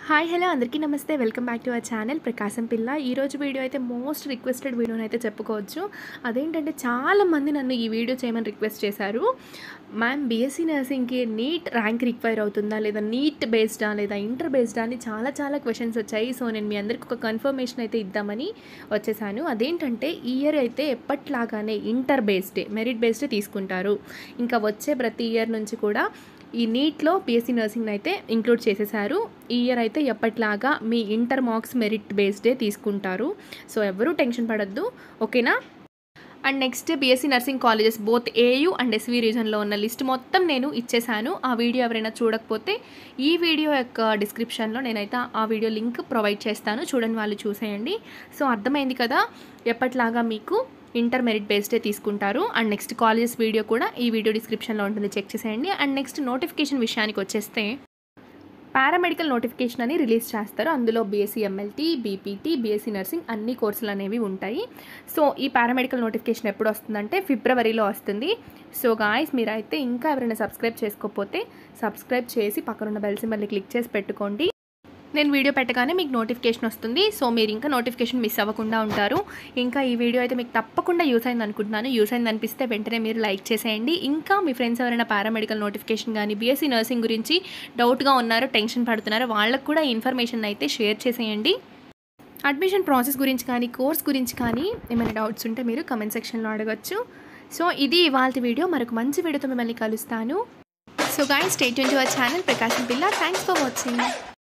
hi hello అందరికీ నమస్తే welcome back to our channel Prakasam పిల్ల ఈరోజు వీడియో అయితే మోస్ట్ రిక్వెస్టెడ్ వీడియోని అయితే చెప్పుకోవచ్చు అదేంటంటే చాలామంది నన్ను ఈ వీడియో చేయమని రిక్వెస్ట్ చేశారు మ్యామ్ బీఎస్సీ నర్సింగ్కి నీట్ ర్యాంక్ రిక్వైర్ అవుతుందా లేదా నీట్ బేస్డా లేదా ఇంటర్ బేస్డా అని చాలా చాలా క్వశ్చన్స్ వచ్చాయి సో నేను మీ అందరికి ఒక కన్ఫర్మేషన్ అయితే ఇద్దామని వచ్చేసాను అదేంటంటే ఈ ఇయర్ అయితే ఎప్పట్లాగానే ఇంటర్ బేస్డే మెరిట్ బేస్డే తీసుకుంటారు ఇంకా వచ్చే ప్రతి ఇయర్ నుంచి కూడా ఈ నీట్లో బీఎస్సీ నర్సింగ్ అయితే ఇంక్లూడ్ చేసేసారు ఈ ఇయర్ అయితే ఎప్పట్లాగా మీ ఇంటర్ మార్క్స్ మెరిట్ బేస్డే తీసుకుంటారు సో ఎవరూ టెన్షన్ పడద్దు ఓకేనా and next BSc nursing colleges both AU and SV రీజన్లో ఉన్న లిస్ట్ మొత్తం నేను ఇచ్చేసాను ఆ వీడియో ఎవరైనా చూడకపోతే ఈ వీడియో యొక్క డిస్క్రిప్షన్లో నేనైతే ఆ వీడియో లింక్ ప్రొవైడ్ చేస్తాను చూడని వాళ్ళు చూసేయండి సో అర్థమైంది కదా ఎప్పట్లాగా మీకు ఇంటర్ మెరిట్ బేస్డే తీసుకుంటారు అండ్ నెక్స్ట్ కాలేజెస్ వీడియో కూడా ఈ వీడియో డిస్క్రిప్షన్లో ఉంటుంది చెక్ చేసేయండి అండ్ నెక్స్ట్ నోటిఫికేషన్ విషయానికి వచ్చేస్తే పారామెడికల్ నోటిఫికేషన్ అని రిలీజ్ చేస్తారు అందులో BSc MLT BPT BSc nursing అన్ని కోర్సులు అనేవి ఉంటాయి సో ఈ పారామెడికల్ నోటిఫికేషన్ ఎప్పుడు వస్తుందంటే ఫిబ్రవరిలో వస్తుంది సో గాయస్ మీరైతే ఇంకా ఎవరైనా సబ్స్క్రైబ్ చేసుకోకపోతే సబ్స్క్రైబ్ చేసి పక్కనున్న బెల్ సింబల్ని క్లిక్ చేసి పెట్టుకోండి నేను వీడియో పెట్టగానే మీకు నోటిఫికేషన్ వస్తుంది సో మీరు ఇంకా నోటిఫికేషన్ మిస్ అవ్వకుండా ఉంటారు ఇంకా ఈ వీడియో అయితే మీకు తప్పకుండా యూస్ అయింది అనుకుంటున్నాను యూస్ అయింది అనిపిస్తే వెంటనే మీరు లైక్ చేసేయండి ఇంకా మీ ఫ్రెండ్స్ ఎవరైనా పారామెడికల్ నోటిఫికేషన్ కానీ బీఎస్సీ నర్సింగ్ గురించి డౌట్గా ఉన్నారు టెన్షన్ పడుతున్నారు వాళ్ళకు కూడా ఇన్ఫర్మేషన్ అయితే షేర్ చేసేయండి అడ్మిషన్ ప్రాసెస్ గురించి కానీ కోర్స్ గురించి కానీ ఏమైనా డౌట్స్ ఉంటే మీరు కమెంట్ సెక్షన్లో అడగచ్చు సో ఇది ఇవాళ వీడియో మరొక మంచి వీడియోతో మిమ్మల్ని కలుస్తాను సో గాయ stay tuned to our channel Prakasam పిల్ల థ్యాంక్స్ ఫర్ వాచింగ్